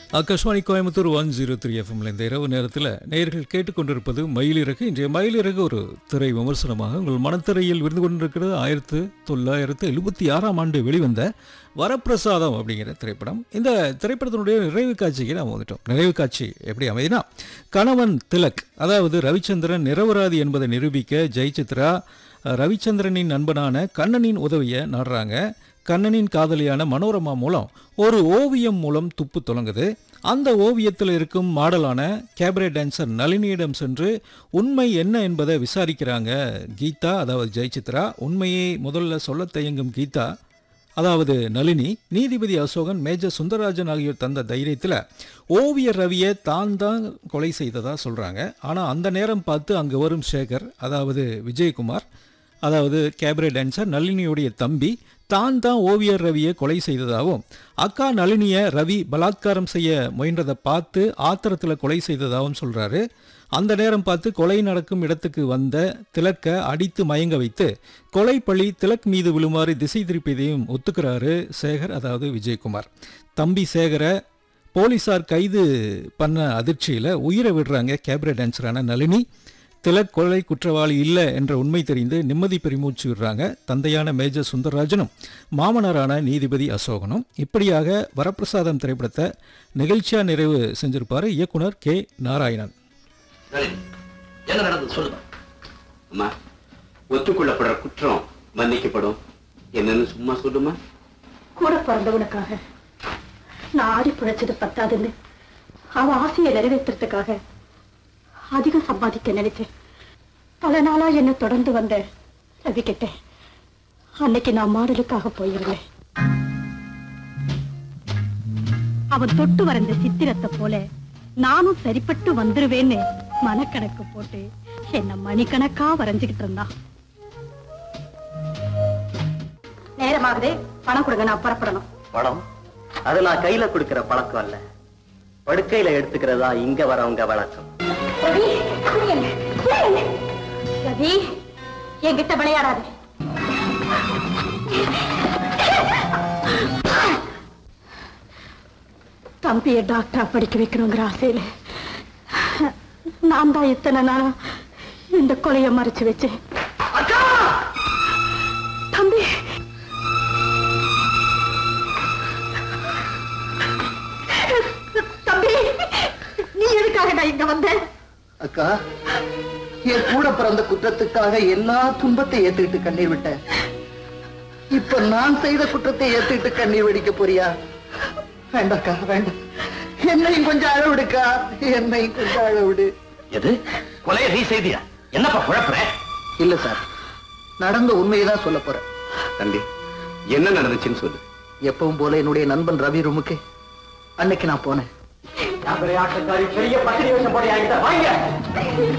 Akashvani Coimbatore one zero three எஃப்எம்ல இந்த இரவு நேரத்தில் நேயர்கள் கேட்டுக்கொண்டிருப்பது மயிலிறகு இன்றைய மயிலிறகு ஒரு திரை விமர்சனமாக உங்கள் மனத்திரையில் விருந்து கொண்டிருக்கிறது ஆயிரத்து தொள்ளாயிரத்து எழுபத்தி ஆறாம் ஆண்டு வெளிவந்த வரப்பிரசாதம் அப்படிங்கிற திரைப்படம் இந்த திரைப்படத்தினுடைய நிறைவு காட்சிக்கு நாம் வந்துட்டோம் நிறைவு காட்சி எப்படி அமைதினா கணவன் திலக் அதாவது ரவிச்சந்திரன் நிரபராதி என்பதை நிரூபிக்க ஜெயசித்ரா ரவிச்சந்திரனின் நண்பனான கண்ணனின் உதவியை நாடுறாங்க கண்ணனின் காதலியான மனோரமா மூலம் ஒரு ஓவியம் மூலம் துப்பு தொடங்குது அந்த ஓவியத்தில் இருக்கும் மாடலான கேபரே டான்சர் நளினியிடம் சென்று உண்மை என்ன என்பதை விசாரிக்கிறாங்க கீதா அதாவது ஜெயசித்ரா உண்மையை முதல்ல சொல்ல தயங்கும் கீதா அதாவது நளினி நீதிபதி அசோகன் மேஜர் சுந்தரராஜன் ஆகியோர் தந்த தைரியத்தில் ஓவியர் ரவியை தான் தான் கொலை செய்ததா சொல்கிறாங்க ஆனால் அந்த நேரம் பார்த்து அங்கே வரும் சேகர் அதாவது விஜயகுமார் அதாவது கேபரே டான்சர் நளினியுடைய தம்பி தான் தான் ஓவியர் ரவியை கொலை செய்ததாகவும் அக்கா நளினியை ரவி பலாத்காரம் செய்ய முயன்றதை பார்த்து ஆத்திரத்தில் கொலை செய்ததாகவும் சொல்கிறாரு அந்த நேரம் பார்த்து கொலை நடக்கும் இடத்துக்கு வந்த திலக்கை அடித்து மயங்க வைத்து கொலை பழி திலக் மீது விழுமாறு திசை திருப்பியதையும் ஒத்துக்கிறாரு சேகர் அதாவது விஜயகுமார் தம்பி சேகரை போலீசார் கைது பண்ண அதிர்ச்சியில் உயிரை விடுறாங்க கேபரே டான்சரான நளினி திலக் கொலை குற்றவாளி இல்லை என்ற உண்மை தெரிந்து நிம்மதி பெருமூச்சு விடுறாங்க தந்தையான மேஜர் சுந்தரராஜனும் மாமனாரான நீதிபதி அசோகனும் இப்படியாக வரப்பிரசாதம் திரைப்படத்தை நிகழ்ச்சியாக நிறைவு செஞ்சிருப்பாரு இயக்குனர் கே நாராயணன் நளினி, என்ன நடந்தது சொல்லுங்க அம்மா ஒத்துக்கொள்ளப்படுற குற்றம் மன்னிக்கப்படும் என்னன்னு சும்மா சொல்லுமா கூட பிறந்தவனுக்காக நான் ஆடி பிழைச்சது பத்தாதுன்னு அவன் ஆசையை நிறைவேற்றுறதுக்காக அதிகம் சம்பாதிக்க நினைச்சேன் பல நாளா என்ன தொடர்ந்து வந்த ரவி கிட்ட அன்னைக்கு நான் மாடலுக்காக போயிருந்தேன் அவன் தொட்டு வரைந்த சித்திரத்தை போல நானும் சரிப்பட்டு வந்துருவேன்னு மனக்கணக்கு போட்டு என்ன மணிக்கணக்கா வரைஞ்சுக்கிட்டு இருந்தான் நேரமாகுது பணம் கொடுங்க நான் புறப்படணும் பணம் அது நான் கையில கொடுக்கிற பழக்கம் அல்ல படுக்கையில எடுத்துக்கிறதா இங்க வரவங்க வழக்கம் ரவி புரியல புரியல ரவி என்கிட்ட விளையாடாத தம்பியை டாக்டரா படிக்க வைக்கணுங்கிற ஆசையில நான் தான் இத்தனை நாளா இந்த கொலையை மறைச்சு வச்சேன் தம்பி தம்பி நீ எதுக்காக நான் இங்க வந்தேன் அக்கா என் கூட பிறந்த குற்றத்துக்காக எல்லா துன்பத்தை ஏத்துக்கிட்டு கண்ணீர் விட்டேன் இப்ப நான் செய்த குற்றத்தை ஏத்துக்கிட்டு கண்ணீர் வெடிக்க போறியா வேண்டாக்கா வேண்டாம் என்னையும் கொஞ்சம் அளவிடுக்கா என்னையும் கொஞ்சம் அளவிடு எது கொலையை நீ செய்தியா என்னப்பா குழப்புற இல்ல சார் நடந்த உண்மையை தான் சொல்ல போறேன் தம்பி என்ன நடந்துச்சுன்னு சொல்லு எப்பவும் போல என்னுடைய நண்பன் ரவி ரூமுக்கு அன்னைக்கு நான் போனேன் ஆட்டக்காரி பெரிய பத்திரி வேஷம் போடி வாங்க